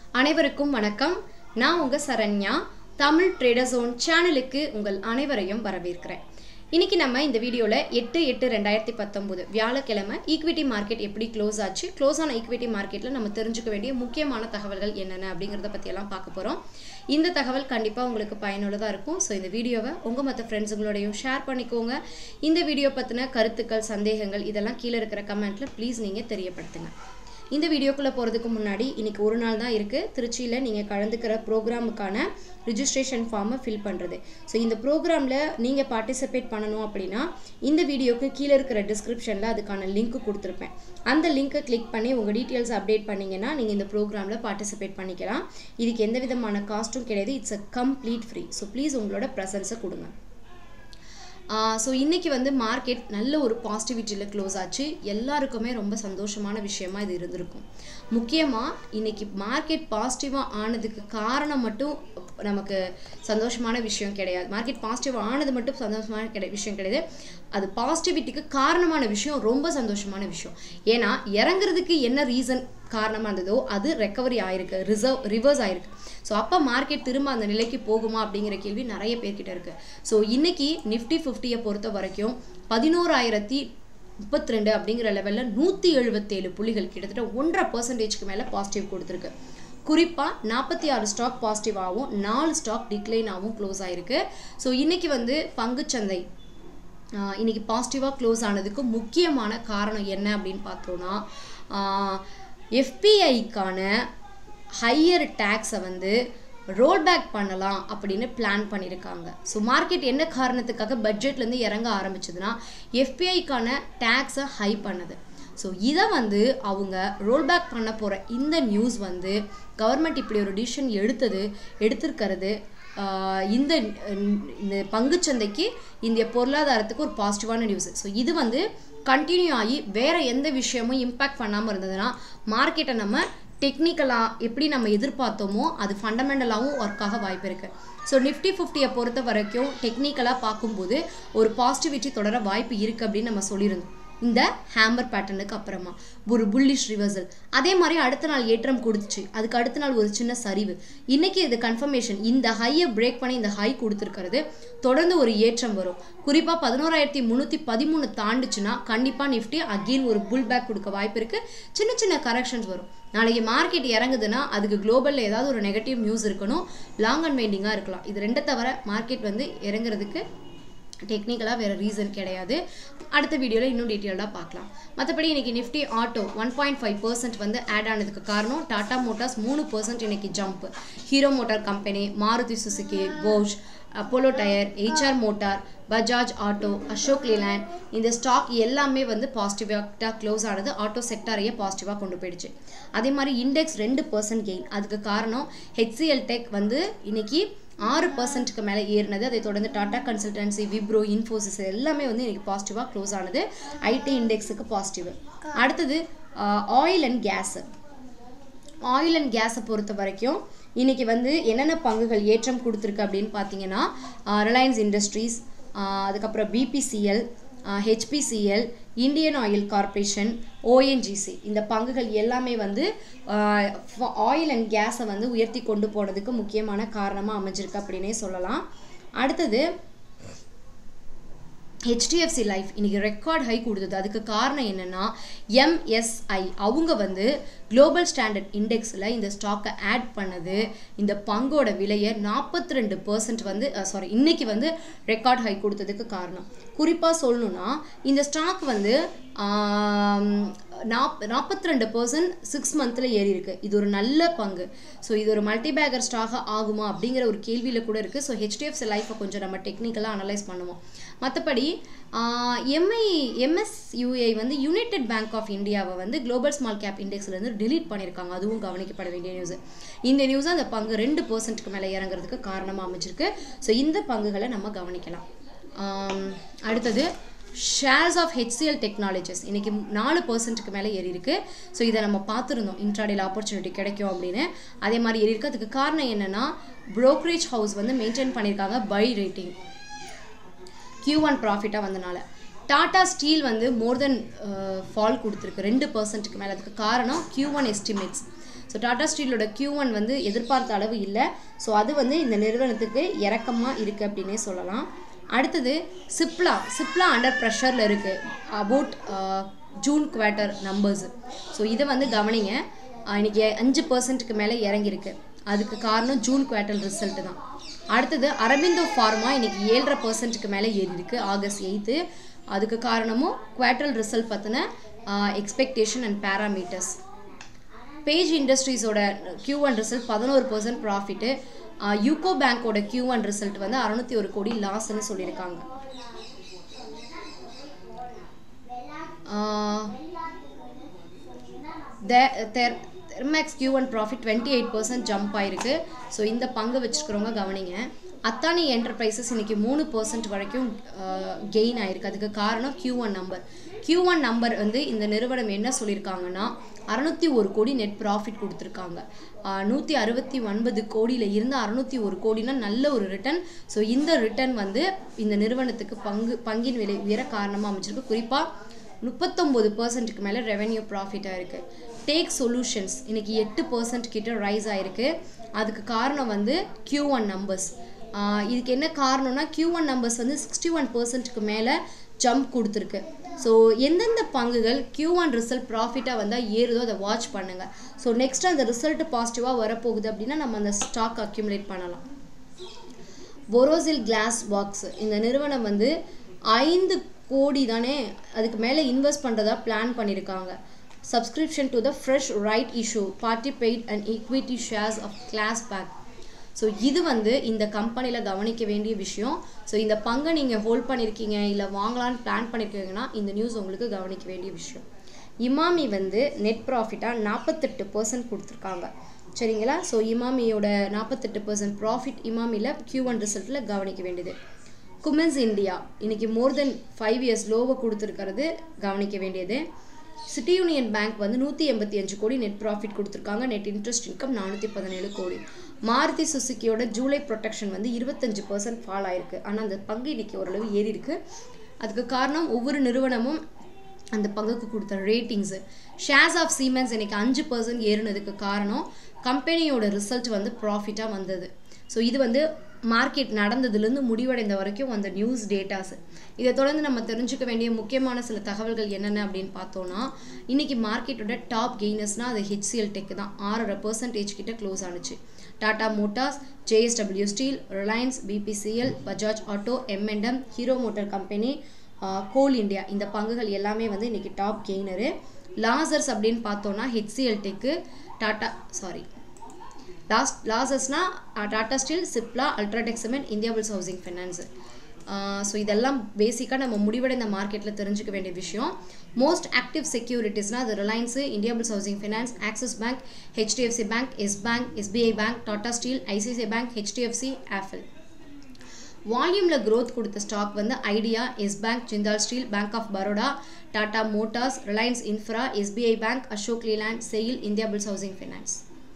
அனைவருக்கும் வணக்கம் நான் உங்கள் சரண்யா தமிழ் ட்ரேடர் ஜோன் சேனலுக்கு உங்கள் அனைவரையும் வரவேற்கிறேன் இன்னைக்கு நம்ம இந்த வீடியோவில் எட்டு எட்டு ரெண்டாயிரத்தி பத்தொம்போது வியாழக்கிழமை ஈக்விட்டி மார்க்கெட் எப்படி க்ளோஸ் ஆச்சு க்ளோஸ் ஆன ஈக்விட்டி மார்க்கெட்டில் நம்ம தெரிஞ்சுக்க வேண்டிய முக்கியமான தகவல்கள் என்னென்ன அப்படிங்கிறத பற்றியெல்லாம் பார்க்க போகிறோம் இந்த தகவல் கண்டிப்பாக உங்களுக்கு பயனுள்ளதாக இருக்கும் ஸோ இந்த வீடியோவை உங்கள் மற்ற ஃப்ரெண்ட்ஸுங்களோடையும் ஷேர் பண்ணிக்கோங்க இந்த வீடியோ பற்றின கருத்துக்கள் சந்தேகங்கள் இதெல்லாம் கீழே இருக்கிற கமெண்ட்டில் ப்ளீஸ் நீங்கள் தெரியப்படுத்துங்க இந்த வீடியோக்குள்ளே போகிறதுக்கு முன்னாடி இன்னைக்கு ஒரு நாள் தான் இருக்குது திருச்சியில் நீங்கள் கலந்துக்கிற ப்ரோக்ராமுக்கான ரிஜிஸ்ட்ரேஷன் ஃபார்மை ஃபில் பண்ணுறது ஸோ இந்த ப்ரோக்ராமில் நீங்கள் பார்ட்டிசிபேட் பண்ணணும் அப்படின்னா இந்த வீடியோக்கு கீழே இருக்கிற டிஸ்கிரிப்ஷனில் அதுக்கான லிங்க் கொடுத்துருப்பேன் அந்த லிங்க்கை கிளிக் பண்ணி உங்கள் டீட்டெயில்ஸ் அப்டேட் பண்ணிங்கன்னா நீங்கள் இந்த ப்ரோக்ராமில் பார்ட்டிசிபேட் பண்ணிக்கலாம் இதுக்கு எந்த விதமான காஸ்ட்டும் கிடையாது it's a complete free so please உங்களோட ப்ரெசன்ஸை கொடுங்க ஸோ இன்றைக்கி வந்து மார்க்கெட் நல்ல ஒரு பாசிட்டிவிட்டியில் க்ளோஸ் ஆச்சு எல்லாருக்குமே ரொம்ப சந்தோஷமான விஷயமா இது இருந்திருக்கும் முக்கியமாக இன்றைக்கி மார்க்கெட் பாசிட்டிவாக ஆனதுக்கு காரணம் மட்டும் நமக்கு சந்தோஷமான விஷயம் கிடையாது மார்க்கெட் பாசிட்டிவ் ஆனது மட்டும் சந்தோஷமான கிடை விஷயம் கிடையாது அது பாசிட்டிவிட்டிக்கு காரணமான விஷயம் ரொம்ப சந்தோஷமான விஷயம் ஏன்னா இறங்குறதுக்கு என்ன ரீசன் காரணமாக இருந்ததோ அது ரெக்கவரி ஆயிருக்கு ரிசர்வ் ரிவர்ஸ் ஆயிருக்கு ஸோ அப்போ மார்க்கெட் திரும்ப அந்த நிலைக்கு போகுமா அப்படிங்கிற கேள்வி நிறைய பேர்கிட்ட இருக்கு ஸோ இன்னைக்கு நிஃப்டி ஃபிஃப்டியை பொறுத்த வரைக்கும் பதினோராயிரத்தி முப்பத்தி ரெண்டு அப்படிங்கிற லெவலில் நூற்றி எழுபத்தேழு புள்ளிகள் கிட்டத்தட்ட ஒன்றரை பர்சன்டேஜ்க்கு மேலே பாசிட்டிவ் கொடுத்துருக்கு குறிப்பாக நாற்பத்தி ஆறு ஸ்டாக் பாசிட்டிவாகவும் நாலு ஸ்டாக் டிக்ளைனாகவும் க்ளோஸ் ஆயிருக்கு ஸோ இன்னைக்கு வந்து பங்குச்சந்தை இன்னைக்கு பாசிட்டிவாக க்ளோஸ் ஆனதுக்கு முக்கியமான காரணம் என்ன அப்படின்னு பார்த்தோன்னா எஃபிஐக்கான ஹையர் டேக்ஸை வந்து ரோல் பேக் பண்ணலாம் அப்படின்னு பிளான் பண்ணியிருக்காங்க ஸோ மார்க்கெட் என்ன காரணத்துக்காக பட்ஜெட்லேருந்து இறங்க ஆரம்பிச்சதுன்னா எஃபிஐக்கான டேக்ஸை ஹை பண்ணுது ஸோ இதை வந்து அவங்க ரோல் பேக் பண்ண போகிற இந்த நியூஸ் வந்து கவர்மெண்ட் இப்படி ஒரு டிசிஷன் எடுத்தது எடுத்திருக்கிறது இந்த இந்த பங்குச்சந்தைக்கு இந்திய பொருளாதாரத்துக்கு ஒரு பாசிட்டிவான நியூஸ் ஸோ இது வந்து கண்டினியூ ஆகி வேறு எந்த விஷயமும் இம்பேக்ட் பண்ணாமல் இருந்ததுன்னா மார்க்கெட்டை நம்ம டெக்னிக்கலாக எப்படி நம்ம எதிர்பார்த்தோமோ அது ஃபண்டமெண்டலாகவும் ஒர்க் ஆக வாய்ப்பு இருக்குது ஸோ நிஃப்டி ஃபிஃப்டியை பொறுத்த வரைக்கும் டெக்னிக்கலாக பார்க்கும்போது ஒரு பாசிட்டிவிட்டி தொடர வாய்ப்பு இருக்குது அப்படின்னு நம்ம சொல்லியிருந்தோம் இந்த ஹேமர் பேட்டர்னுக்கு அப்புறமா ஒரு புல்லிஷ் ரிவர்சல் அதே மாதிரி அடுத்த நாள் ஏற்றம் கொடுத்துச்சு அதுக்கு அடுத்த நாள் ஒரு சின்ன சரிவு இன்னைக்கு இது கன்ஃபர்மேஷன் இந்த ஹையை பிரேக் பண்ணி இந்த ஹை கொடுத்துருக்கிறது தொடர்ந்து ஒரு ஏற்றம் வரும் குறிப்பாக பதினோராயிரத்தி முந்நூற்றி பதிமூணு தாண்டுச்சுன்னா கண்டிப்பாக நிஃப்டி அகெயின் ஒரு புல் பேக் கொடுக்க வாய்ப்பு இருக்குது சின்ன சின்ன கரெக்ஷன்ஸ் வரும் நாளைக்கு மார்க்கெட் இறங்குதுன்னா அதுக்கு குளோபலில் ஏதாவது ஒரு நெகட்டிவ் நியூஸ் இருக்கணும் லாங் அண்ட் வெயிட்டிங்காக இருக்கலாம் இது ரெண்டை தவிர மார்க்கெட் வந்து இறங்குறதுக்கு டெக்னிக்கலாக வேறு ரீசன் கிடையாது அடுத்த வீடியோவில் இன்னும் டீட்டெயில்டாக பார்க்கலாம் மற்றபடி இன்றைக்கி Nifty auto one point five percent வந்து ஆட் ஆனதுக்கு காரணம் டாடா மோட்டார்ஸ் மூணு பர்சன்ட் இன்றைக்கி jump Hero motor company Maruti Suzuki Bosch Apollo tyre Eicher motor Bajaj auto Ashok Leyland இந்த ஸ்டாக் எல்லாமே வந்து பாசிட்டிவாக க்ளோஸ் ஆனது ஆட்டோ செக்டாரையே பாசிட்டிவாக கொண்டு போயிடுச்சு அதே மாதிரி இண்டெக்ஸ் ரெண்டு பர்சன்ட் கெயின் அதுக்கு காரணம் ஹெச்சிஎல் டெக் வந்து இன்னைக்கு ஆறு பர்சன்ட்டுக்கு மேலே ஏறினது அதை தொடர்ந்து டாடா கன்சல்டன்சி விப்ரோ இன்ஃபோசிஸ் எல்லாமே வந்து இன்றைக்கி பாசிட்டிவாக க்ளோஸ் ஆனது ஐடி இண்டெக்ஸுக்கு பாசிட்டிவ் அடுத்தது oil and gas oil and கேஸை பொறுத்த வரைக்கும் இன்றைக்கி வந்து என்னென்ன பங்குகள் ஏற்றம் கொடுத்துருக்கு அப்படின்னு பார்த்தீங்கன்னா ரிலையன்ஸ் இண்டஸ்ட்ரீஸ் அதுக்கப்புறம் BPCL HPCL Indian Oil Corporation ONGC இந்த பங்குகள் எல்லாமே வந்து ஆயில் அண்ட் கேஸை வந்து உயர்த்தி கொண்டு போனதுக்கு முக்கியமான காரணமாக அமைஞ்சிருக்கு அப்படின்னே சொல்லலாம் அடுத்தது ஹெச்டிஎஃப்சி லைஃப் இன்றைக்கி ரெக்கார்ட் ஹை கொடுத்தது அதுக்கு காரணம் என்னென்னா எம்எஸ்ஐ அவங்க வந்து குளோபல் ஸ்டாண்டர்ட் இண்டெக்ஸில் இந்த ஸ்டாக்கை ஆட் பண்ணது இந்த பங்கோட விலையை நாற்பத்தி ரெண்டு பர்சன்ட் வந்து சாரி இன்னைக்கு வந்து ரெக்கார்ட் ஹை கொடுத்ததுக்கு காரணம் குறிப்பாக சொல்லணுன்னா இந்த ஸ்டாக் வந்து நாப் நாற்பத்தி ரெண்டு பர்சன்ட் சிக்ஸ் மந்தில் ஏறி இருக்கு இது ஒரு நல்ல பங்கு ஸோ இது ஒரு மல்டிபேக்கர் ஸ்டாக ஆகுமா அப்படிங்கிற ஒரு கேள்வியில் கூட இருக்குது ஸோ ஹெச்டிஎஃப்சி லைஃப்பை கொஞ்சம் நம்ம டெக்னிக்கலாக அனலைஸ் பண்ணுவோம் மற்றபடி எம்ஐ எம்எஸ்யூஐ வந்து யுனைடெட் பேங்க் ஆஃப் இந்தியாவை வந்து குளோபல் ஸ்மால் கேப் இண்டெக்ஸ்லேருந்து டிலீட் பண்ணியிருக்காங்க அதுவும் கவனிக்கப்பட வேண்டிய நியூஸ் இந்த நியூஸ் அந்த பங்கு ரெண்டு பர்சன்ட்டுக்கு மேலே இறங்குறதுக்கு காரணமாக அமைச்சிருக்கு ஸோ இந்த பங்குகளை நம்ம கவனிக்கலாம் அடுத்தது ஷேர்ஸ் ஆஃப் ஹெச்சிஎல் டெக்னாலஜிஸ் இன்றைக்கி நாலு பர்சன்ட்டுக்கு மேலே ஏறி இருக்கு ஸோ இதை நம்ம பார்த்துருந்தோம் இன்ட்ராடேல ஆப்பர்ச்சுனிட்டி கிடைக்கும் அப்படின்னு அதே மாதிரி ஏறி இருக்கு அதுக்கு காரணம் என்னென்னா ப்ரோக்கரேஜ் ஹவுஸ் வந்து மெயின்டைன் பண்ணியிருக்காங்க பை ரேட்டிங் கியூ ஒன் ப்ராஃபிட்டாக வந்தனால டாடா ஸ்டீல் வந்து மோர் தென் ஃபால் கொடுத்துருக்கு ரெண்டு பர்சன்ட்டுக்கு மேலே அதுக்கு காரணம் Q one estimates so Tata ஸ்டீலோட Q1 ஒன் வந்து எதிர்பார்த்த அளவு இல்லை ஸோ அது வந்து இந்த நிறுவனத்துக்கு இறக்கமாக இருக்குது அப்படின்னே சொல்லலாம் அடுத்தது சிப்லா சிப்லா அண்டர் ப்ரெஷரில் இருக்குது about June quarter numbers so இதை வந்து கவனிங்க ஆஹ் இன்னைக்கு அஞ்சு பர்சன்ட்டுக்கு மேலே இறங்கியிருக்கு அதுக்கு காரணம் ஜூன் குவார்ட்டர் ரிசல்ட் தான் அடுத்தது அரபிந்தோ ஃபார்மா இன்னைக்கு ஏழரை பர்சன்ட்டுக்கு மேலே ஏறி இருக்கு ஆகஸ்ட் எயித்து அதுக்கு காரணமும் குவார்ட்டர் ரிசல்ட் பற்றின எக்ஸ்பெக்டேஷன் அண்ட் பேராமீட்டர்ஸ் பேஜ் இண்டஸ்ட்ரீஸோட Q1 ஒன் ரிசல்ட் பதினோரு பர்சன்ட் ப்ராஃபிட்டு யூகோ பேங்கோட Q1 ஒன் ரிசல்ட் வந்து அறநூற்றி ஒரு கோடி லாஸ்ன்னு சொல்லியிருக்காங்க Thermax Q1 one profit twenty eight percent jump ஆயிருக்கு ஸோ இந்த பங்கு வச்சுருக்கிறவங்க கவனிங்க அத்தானி என்டர்பிரைசஸ் இன்னைக்கு மூணு பர்சன்ட் வரைக்கும் கெயின் ஆயிருக்கு அதுக்கு காரணம் Q1 one number Q1 one number வந்து இந்த நிறுவனம் என்ன சொல்லியிருக்காங்கன்னா அறநூற்றி ஒரு கோடி நெட் ப்ராஃபிட் கொடுத்துருக்காங்க நூற்றி அறுபத்தி ஒன்பது கோடியில் இருந்து அறநூற்றி ஒரு கோடினா நல்ல ஒரு ரிட்டர்ன் ஸோ இந்த ரிட்டர்ன் வந்து இந்த நிறுவனத்துக்கு பங்கு பங்கின் விலை உயர காரணமாக அமைச்சிருக்கு குறிப்பாக முப்பத்தொம்போது பர்சன்ட்டுக்கு மேலே ரெவென்யூ ப்ராஃபிட்டாக இருக்குது டேக் சொல்யூஷன்ஸ் இன்னைக்கு எட்டு பர்சன்ட் கிட்ட ரைஸ் ஆயிருக்கு அதுக்கு காரணம் வந்து Q1 ஒன் நம்பர்ஸ் இதுக்கு என்ன காரணம்னா Q1 ஒன் நம்பர்ஸ் வந்து சிக்ஸ்டி ஒன் பர்சன்ட்டுக்கு மேலே ஜம்ப் கொடுத்துருக்கு ஸோ எந்தெந்த பங்குகள் Q1 ஒன் ரிசல்ட் ப்ராஃபிட்டாக வந்தால் ஏறுதோ அதை வாட்ச் பண்ணுங்கள் ஸோ நெக்ஸ்ட் அந்த ரிசல்ட் பாசிட்டிவாக வரப்போகுது அப்படின்னா நம்ம அந்த ஸ்டாக் அக்யூமுலேட் பண்ணலாம் பொரோசில் கிளாஸ் பாக்ஸ் இந்த நிறுவனம் வந்து ஐந்து கோடி தானே அதுக்கு மேலே இன்வெஸ்ட் பண்ணுறதா பிளான் பண்ணியிருக்காங்க subscription to the fresh right issue partly paid and equity shares of class pack so இது வந்து இந்த கம்பெனியில் கவனிக்க வேண்டிய விஷயம் ஸோ இந்த பங்கை நீங்கள் ஹோல்ட் பண்ணியிருக்கீங்க இல்லை வாங்கலான்னு பிளான் பண்ணியிருக்கீங்கன்னா இந்த நியூஸ் உங்களுக்கு கவனிக்க வேண்டிய விஷயம் இமாமி வந்து நெட் ப்ராஃபிட்டாக நாற்பத்தெட்டு பர்சன்ட் கொடுத்துருக்காங்க சரிங்களா ஸோ இமாமியோட நாற்பத்தெட்டு பர்சன்ட் ப்ராஃபிட் இமாமியில் Q1 ஒன் ரிசல்ட்டில் கவனிக்க வேண்டியது குமென்ஸ் இந்தியா இன்னைக்கு மோர் தென் ஃபைவ் இயர்ஸ் லோவை கொடுத்துருக்கிறது கவனிக்க வேண்டியது சிட்டி யூனியன் பேங்க் வந்து நூற்றி எண்பத்தி அஞ்சு கோடி நெட் ப்ராஃபிட் கொடுத்துருக்காங்க நெட் இன்ட்ரெஸ்ட் இன்கம் நானூற்றி பதினேழு கோடி மாருதி சுசுக்கியோட ஜூலை ப்ரொடெக்ஷன் வந்து இருபத்தஞ்சு பர்சன்ட் ஃபால் ஆயிருக்கு ஆனால் அந்த பங்கு இன்னைக்கு ஓரளவு ஏறி இருக்கு அதுக்கு காரணம் ஒவ்வொரு நிறுவனமும் அந்த பங்குக்கு கொடுத்த ரேட்டிங்ஸு ஷேர்ஸ் ஆஃப் சீமென்ஸ் இன்னைக்கு அஞ்சு பர்சன்ட் ஏறுனதுக்கு காரணம் கம்பெனியோட ரிசல்ட் வந்து ப்ராஃபிட்டாக வந்தது ஸோ இது வந்து மார்க்கெட் நடந்ததுலேருந்து முடிவடைந்த வரைக்கும் அந்த நியூஸ் டேட்டாஸ் இதை தொடர்ந்து நம்ம தெரிஞ்சுக்க வேண்டிய முக்கியமான சில தகவல்கள் என்னென்ன அப்படின்னு பார்த்தோன்னா இன்னைக்கு மார்க்கெட்டோட டாப் கெய்னர்ஸ்னால் அது ஹெச்சிஎல் டெக் தான் ஆறரை பர்சன்டேஜ் கிட்ட க்ளோஸ் ஆனுச்சு Tata Motors JSW steel Reliance BPCL Bajaj auto M and M Hero motor company Coal India இந்த பங்குகள் எல்லாமே வந்து இன்னைக்கு டாப் கெய்னரு லாசர்ஸ் அப்படின்னு பார்த்தோன்னா HCL tech Tata sorry last லாசஸ்னா Tata steel Cipla UltraTech cement Indiabulls housing finance so இதெல்லாம் பேசிக்காக நம்ம முடிவடைந்த மார்க்கெட்டில் தெரிஞ்சுக்க வேண்டிய விஷயம் மோஸ்ட் ஆக்டிவ் செக்யூரிட்டிஸ்னால் அது Reliance Indiabulls housing finance Axis bank HDFC bank Yes bank SBI bank Tata steel ICICI bank HDFC ஆஃபில் வால்யூமில் growth கொடுத்த ஸ்டாக் வந்து Idea Yes bank Jindal steel bank of Baroda Tata Motors Reliance infra SBI bank Ashok Leyland SAIL Indiabulls housing finance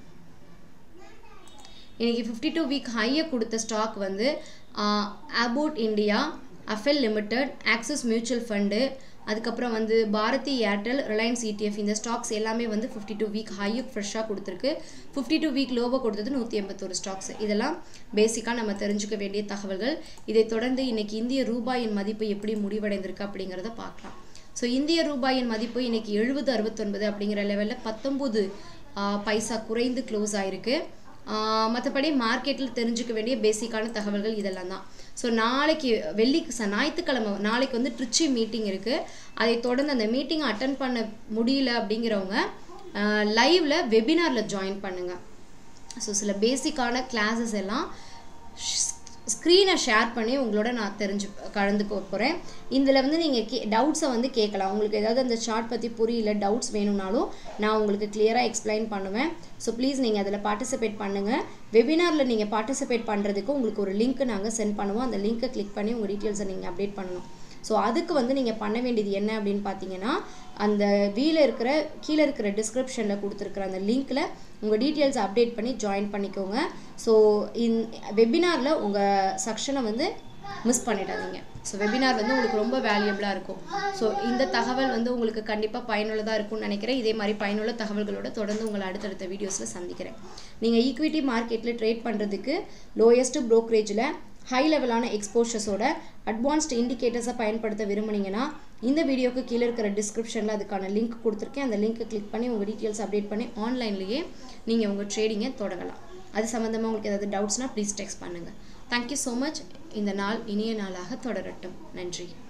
இன்னைக்கு fifty two week ஹையை கொடுத்த stock வந்து Abbott India அஃபெல் limited Axis mutual fund அதுக்கப்புறம் வந்து பாரதி ஏர்டெல் ரிலையன்ஸ் இடிஎஃப் இந்த stocks எல்லாமே வந்து ஃபிஃப்டி டூ வீக் ஹையை ஃப்ரெஷ்ஷாக கொடுத்துருக்கு ஃபிஃப்டி டூ வீக் லோவை கொடுத்தது நூற்றி எண்பத்தொரு ஸ்டாக்ஸ் இதெல்லாம் பேசிக்காக நம்ம தெரிஞ்சுக்க வேண்டிய தகவல்கள் இதை தொடர்ந்து இன்னைக்கு இந்திய ரூபாயின் மதிப்பு எப்படி முடிவடைந்திருக்கு அப்படிங்கிறத பார்க்கலாம் ஸோ இந்திய ரூபாயின் மதிப்பு இன்னைக்கு எழுபது அறுபத்தொன்பது அப்படிங்கிற லெவலில் பத்தொம்போது பைசா குறைந்து க்ளோஸ் ஆயிருக்கு மற்றபடி மார்க்கெட்டில் தெரிஞ்சுக்க வேண்டிய பேசிக்கான தகவல்கள் இதெல்லாம் தான் ஸோ நாளைக்கு வெள்ளி ச- ஞாயிற்றுக்கிழமை நாளைக்கு வந்து ட்ரிச்சி மீட்டிங் இருக்குது அதை தொடர்ந்து அந்த மீட்டிங் அட்டன் பண்ண முடியல அப்படிங்கிறவங்க லைவில் வெபினாரில் ஜாயின் பண்ணுங்கள் ஸோ சில பேசிக்கான கிளாஸஸ் எல்லாம் ஸ்க்ரீனை ஷேர் பண்ணி உங்களோட நான் தெரிஞ்சு கலந்து போகிறேன் இதில் வந்து நீங்கள் கே டவுட்ஸை வந்து கேட்கலாம் உங்களுக்கு ஏதாவது அந்த சார்ட் பற்றி புரியல டவுட்ஸ் வேணும்னாலும் நான் உங்களுக்கு கிளியராக எக்ஸ்பிளைன் பண்ணுவேன் ஸோ ப்ளீஸ் நீங்கள் அதில் பார்ட்டிசிபேட் பண்ணுங்கள் வெபினாரில் நீங்கள் பார்ட்டிசிபேட் பண்ணுறதுக்கு உங்களுக்கு ஒரு லிங்க் நாங்கள் சென்ட் பண்ணுவோம் அந்த லிங்க்கை கிளிக் பண்ணி உங்கள் டீட்டெயில்ஸை நீங்கள் அப்டேட் பண்ணணும் ஸோ அதுக்கு வந்து நீங்கள் பண்ண வேண்டியது என்ன அப்படின்னு பார்த்தீங்கன்னா அந்த வீல இருக்கிற கீழே இருக்கிற டிஸ்கிரிப்ஷனில் கொடுத்துருக்குற அந்த லிங்க்கில் உங்கள் டீட்டெயில்ஸ் அப்டேட் பண்ணி ஜாயின் பண்ணிக்கோங்க ஸோ இன் வெபினாரில் உங்கள் செக்ஷனை வந்து மிஸ் பண்ணிடாதீங்க ஸோ வெபினார் வந்து உங்களுக்கு ரொம்ப வேல்யூபிளாக இருக்கும் ஸோ இந்த தகவல் வந்து உங்களுக்கு கண்டிப்பாக பயனுள்ளதாக இருக்கும்னு நினைக்கிறேன் இதே மாதிரி பயனுள்ள தகவல்களோட தொடர்ந்து உங்களை அடுத்தடுத்த வீடியோஸில் சந்திக்கிறேன் நீங்கள் ஈக்விட்டி மார்க்கெட்டில் ட்ரேட் பண்ணுறதுக்கு லோயஸ்ட் ப்ரோக்கரேஜில் ஹை லெவலான எக்ஸ்போஷர்ஸோட அட்வான்ஸ்டு இண்டிகேட்டர்ஸை பயன்படுத்த விரும்புனீங்கன்னா இந்த வீடியோக்கு கீழே இருக்கிற டிஸ்கிரிப்ஷனில் அதுக்கான லிங்க் கொடுத்துருக்கேன் அந்த லிங்க்கை கிளிக் பண்ணி உங்கள் டீட்டெயில்ஸ் அப்டேட் பண்ணி ஆன்லைன்லேயே நீங்கள் உங்கள் ட்ரேடிங்கை தொடங்கலாம் அது சம்மந்தமாக உங்களுக்கு ஏதாவது டவுட்ஸ்னால் ப்ளீஸ் டெக்ஸ்ட் பண்ணுங்கள் தேங்க்யூ ஸோ மச் இந்த நாள் இனிய நாளாக தொடரட்டும் நன்றி